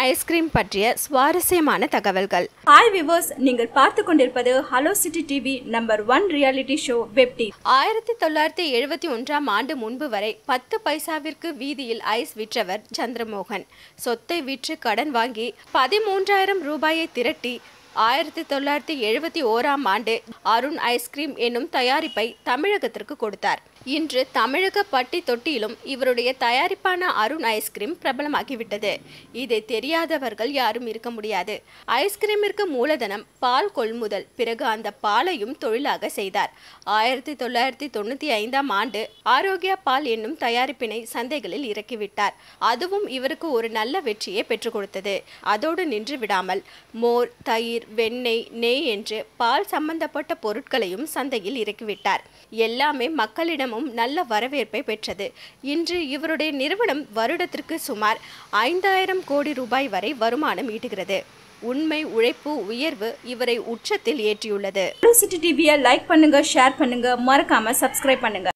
ice cream பற்றிய சுவாரஸ்யமான தகவல்கள் ஹாய் விவர்ஸ் நீங்கள் பார்த்து கொண்டிருப்பது hello city TV number one reality show web TV ஆயிரத்தி தொள்ளாயிரத்தி எழுபத்தி ஒன்றாம் ஆண்டு முன்பு வரை பத்து பைசாவிற்கு வீதியில் ஐஸ் விற்றவர் சந்திரமோகன் சொத்தை விற்று கடன் வாங்கி பதிமூன்றாயிரம் ரூபாயை திரட்டி ஆயிரத்தி தொள்ளாயிரத்தி எழுபத்தி ஓராம் ஆண்டு அருண் ஐஸ்கிரீம் என்னும் தயாரிப்பை தமிழகத்திற்கு கொடுத்தார் இன்று தமிழக பட்டி தொட்டியிலும் இவருடைய தயாரிப்பான அருண் ஐஸ்கிரீம் பிரபலமாகிவிட்டது இதை தெரியாதவர்கள் யாரும் இருக்க முடியாது ஐஸ்கிரீமிற்கு மூலதனம் பால் கொள்முதல் பிறகு அந்த பாலையும் தொழிலாக செய்தார் ஆயிரத்தி தொள்ளாயிரத்தி தொண்ணூற்றி ஐந்தாம் ஆண்டு ஆரோக்கியா பால் என்னும் தயாரிப்பினை சந்தைகளில் இறக்கிவிட்டார் அதுவும் இவருக்கு ஒரு நல்ல வெற்றியை பெற்றுக் கொடுத்தது அதோடு நின்று விடாமல் மோர் தயிர் வெண்ணெய் நெய் என்று பால் சம்பந்தப்பட்ட பொருட்களையும் சந்தையில் இறக்கிவிட்டார் எல்லாமே மக்களிடமும் நல்ல வரவேற்பை பெற்றது இன்று இவருடைய நிறுவனம் வருடத்திற்கு சுமார் ஐந்தாயிரம் கோடி ரூபாய் வரை வருமானம் ஈட்டுகிறது உண்மை உழைப்பு உயர்வு இவரை உச்சத்தில் ஏற்றியுள்ளது ஹலோ சிட்டி டிவியை லைக் பண்ணுங்க ஷேர் பண்ணுங்க மறக்காம சப்ஸ்கிரைப் பண்ணுங்க